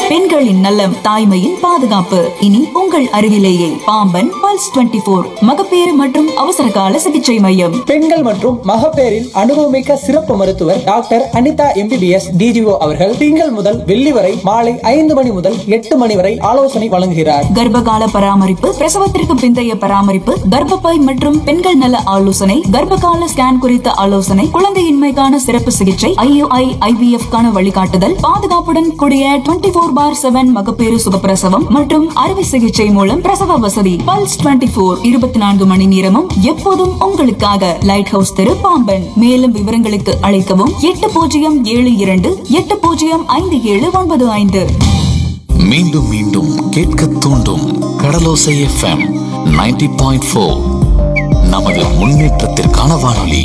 பெண்களின் நலம் தாய்மையின் பாதுகாப்பு இனி உங்கள் அருகிலேயே பாம்பன் பல்ஸ் 24 போர் மகப்பேறு மற்றும் அவசர கால சிகிச்சை மையம் பெண்கள் மற்றும் மகப்பேறின் அனுபவமிக்க சிறப்பு மருத்துவர் டாக்டர் அனிதா எம்பிபிஎஸ் டிஜிஓ அவர்கள் திங்கள் முதல் வெள்ளி வரை மாலை ஐந்து மணி முதல் எட்டு மணி வரை ஆலோசனை வழங்குகிறார் கர்ப்பகால பராமரிப்பு பிரசவத்திற்கு பிந்தைய பராமரிப்பு கர்ப்பப்பை மற்றும் பெண்கள் நல ஆலோசனை கர்ப்பகால ஸ்கேன் குறித்த ஆலோசனை குழந்தையின்மைக்கான சிறப்பு சிகிச்சை ஐயுஐ ஐவிஎஃப் கான வழிகாட்டுதல் பாதுகாப்புடன் கூடிய டுவெண்டி போர் பார் செவன் மகப்பேறு சுகப்பிரசவம் மற்றும் அறுவை சிகிச்சை மூலம் பிரசவ வசதி பல்ஸ் டுவெண்டி போர் இருபத்தி நான்கு மணி நேரமும் எப்போதும் உங்களுக்காக லைட் ஹவுஸ் தெரு பாம்பன் மேலும் விவரங்களுக்கு அழைக்கவும் எட்டு பூஜ்ஜியம் ஏழு இரண்டு எட்டு பூஜ்ஜியம் ஐந்து ஏழு ஒன்பது ஐந்து மீண்டும் மீண்டும் கேட்க தூண்டும் கடலோசை எஃப்எம் 90.4 பாயிண்ட் நமது முன்னேற்றத்திற்கான வானொலி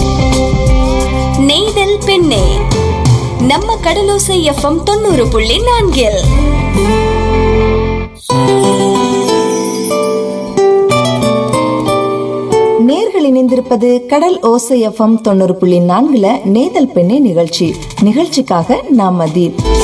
நெய்தல் பெண்ணே நம்ம கடலோசை எஃப்எம் தொண்ணூறு புள்ளி நான்கில் நேர்கள் இணைந்திருப்பது கடல் ஓசை எஃப்எம் தொண்ணூறு புள்ளி நான்குல நேதல் பெண்ணே நிகழ்ச்சி நிகழ்ச்சிக்காக நாம் மதி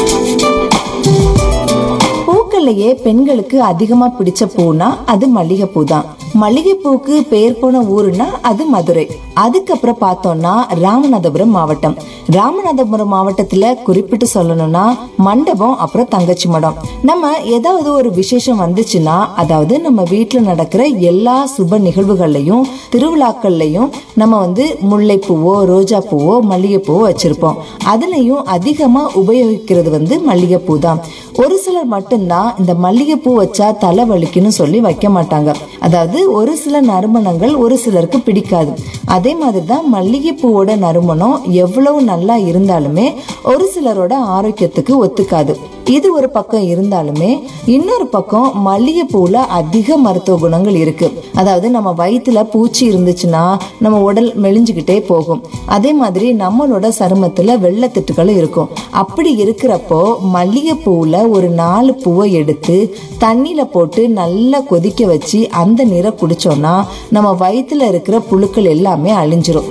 பூக்கள்லயே பெண்களுக்கு அதிகமா பிடிச்ச பூனா அது மல்லிகைப்பூ தான் மல்லிகைப்பூக்கு பெயர் போன ஊருன்னா அது மதுரை அதுக்கப்புறம் பார்த்தோம்னா ராமநாதபுரம் மாவட்டம் ராமநாதபுரம் மாவட்டத்துல குறிப்பிட்டு சொல்லணும்னா மண்டபம் அப்புறம் தங்கச்சி மடம் நம்ம ஏதாவது ஒரு விசேஷம் வந்துச்சுன்னா அதாவது நம்ம வீட்டுல நடக்கிற எல்லா சுப நிகழ்வுகள்லயும் திருவிழாக்கள்லயும் நம்ம வந்து முல்லைப்பூவோ ரோஜா பூவோ மல்லிகைப்பூவோ வச்சிருப்போம் அதுலயும் அதிகமா உபயோகிக்கிறது வந்து மல்லிகைப்பூ தான் ஒரு சிலர் மட்டும்தான் இந்த மல்லிகைப்பூ வச்சா தலை வலிக்குன்னு சொல்லி வைக்க மாட்டாங்க அதாவது ஒரு சில நறுமணங்கள் ஒரு சிலருக்கு பிடிக்காது அதே மாதிரி தான் மல்லிகைப்பூவோட நறுமணம் எவ்வளவு நல்லா இருந்தாலுமே ஒரு சிலரோட ஆரோக்கியத்துக்கு ஒத்துக்காது இது ஒரு பக்கம் இருந்தாலுமே இன்னொரு பக்கம் மல்லிகைப்பூல அதிக மருத்துவ குணங்கள் இருக்கு அதாவது நம்ம வயிற்றுல பூச்சி இருந்துச்சுன்னா நம்ம உடல் மெலிஞ்சுக்கிட்டே போகும் அதே மாதிரி நம்மளோட சருமத்துல வெள்ளத்திட்டுகள் இருக்கும் அப்படி இருக்கிறப்போ மல்லிகைப்பூவில் ஒரு நாலு பூவை எடுத்து தண்ணியில போட்டு நல்லா கொதிக்க வச்சு அந்த நீரை குடிச்சோம்னா நம்ம வயிற்றுல இருக்கிற புழுக்கள் எல்லாமே அழிஞ்சிரும்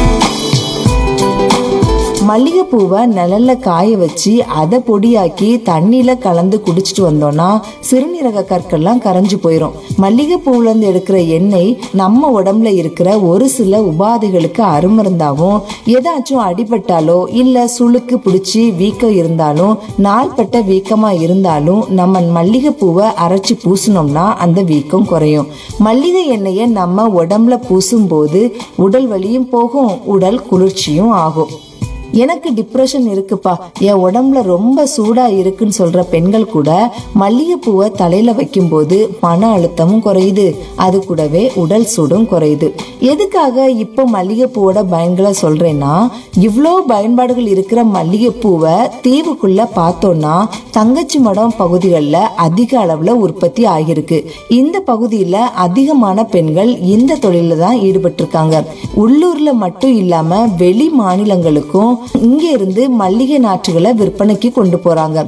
மல்லிகைப்பூவை நிழல்ல காய வச்சு அதை பொடியாக்கி தண்ணியில கலந்து குடிச்சிட்டு வந்தோம்னா சிறுநீரக கற்கள்லாம் கரைஞ்சு போயிடும் மல்லிகைப்பூவுல இருந்து எடுக்கிற எண்ணெய் நம்ம உடம்புல இருக்கிற ஒரு சில உபாதைகளுக்கு அருமருந்தாவும் ஏதாச்சும் அடிபட்டாலோ இல்ல சுளுக்கு பிடிச்சி வீக்கம் இருந்தாலும் நாள்பட்ட வீக்கமா இருந்தாலும் நம்ம மல்லிகைப்பூவை அரைச்சி பூசினோம்னா அந்த வீக்கம் குறையும் மல்லிகை எண்ணெயை நம்ம உடம்புல பூசும்போது உடல் வலியும் போகும் உடல் குளிர்ச்சியும் ஆகும் எனக்கு டிப்ரெஷன் இருக்குப்பா என் உடம்புல ரொம்ப சூடா இருக்குன்னு சொல்ற பெண்கள் கூட மல்லிகைப்பூவை தலையில வைக்கும்போது மன அழுத்தமும் குறையுது அது கூடவே உடல் சூடும் குறையுது எதுக்காக இப்போ மல்லிகைப்பூவோட பயன்களை சொல்றேன்னா இவ்வளோ பயன்பாடுகள் இருக்கிற மல்லிகைப்பூவை தீவுக்குள்ள பார்த்தோம்னா தங்கச்சி மடம் பகுதிகளில் அதிக அளவுல உற்பத்தி ஆகியிருக்கு இந்த பகுதியில அதிகமான பெண்கள் இந்த தொழில தான் ஈடுபட்டிருக்காங்க உள்ளூர்ல மட்டும் இல்லாம வெளி மாநிலங்களுக்கும் இங்க இருந்து மல்லிகை நாற்றுகளை விற்பனைக்கு கொண்டு போறாங்க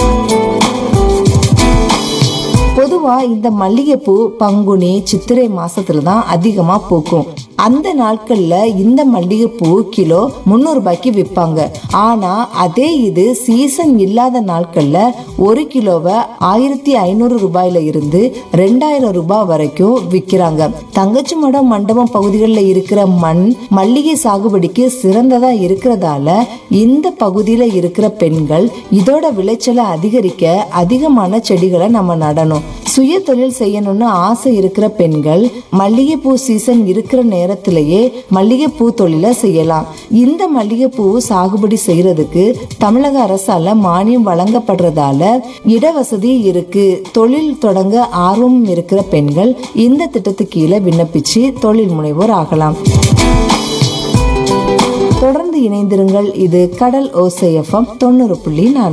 பொதுவா இந்த மல்லிகைப்பூ பங்குனி சித்திரை மாசத்துல தான் அதிகமா பூக்கும் அந்த நாட்கள்ல இந்த மல்லிகைப்பூ கிலோ முந்நூறு ரூபாய்க்கு விற்பாங்க ஆனா அதே இது சீசன் இல்லாத நாட்கள்ல ஒரு கிலோவை ஆயிரத்தி ஐநூறு ரூபாயில இருந்து ரெண்டாயிரம் ரூபாய் வரைக்கும் விற்கிறாங்க தங்கச்சி மடம் மண்டபம் பகுதிகளில் இருக்கிற மண் மல்லிகை சாகுபடிக்கு சிறந்ததா இருக்கிறதால இந்த பகுதியில இருக்கிற பெண்கள் இதோட விளைச்சலை அதிகரிக்க அதிகமான செடிகளை நம்ம நடணும் சுய தொழில் செய்யணும்னு ஆசை இருக்கிற பெண்கள் மல்லிகைப்பூ சீசன் இருக்கிற நேரத்திலேயே மல்லிகைப்பூ தொழிலை செய்யலாம் இந்த மல்லிகைப்பூ சாகுபடி செய்யறதுக்கு தமிழக அரசால மானியம் வழங்கப்படுறதால இடவசதி இருக்கு தொழில் தொடங்க ஆர்வம் இருக்கிற பெண்கள் இந்த திட்டத்துக்கு கீழே விண்ணப்பிச்சு தொழில் முனைவோர் ஆகலாம் தொடர்ந்து இணைந்திருங்கள் இது கடல் ஓசை எஃப்எம் தொண்ணூறு புள்ளி நான்கு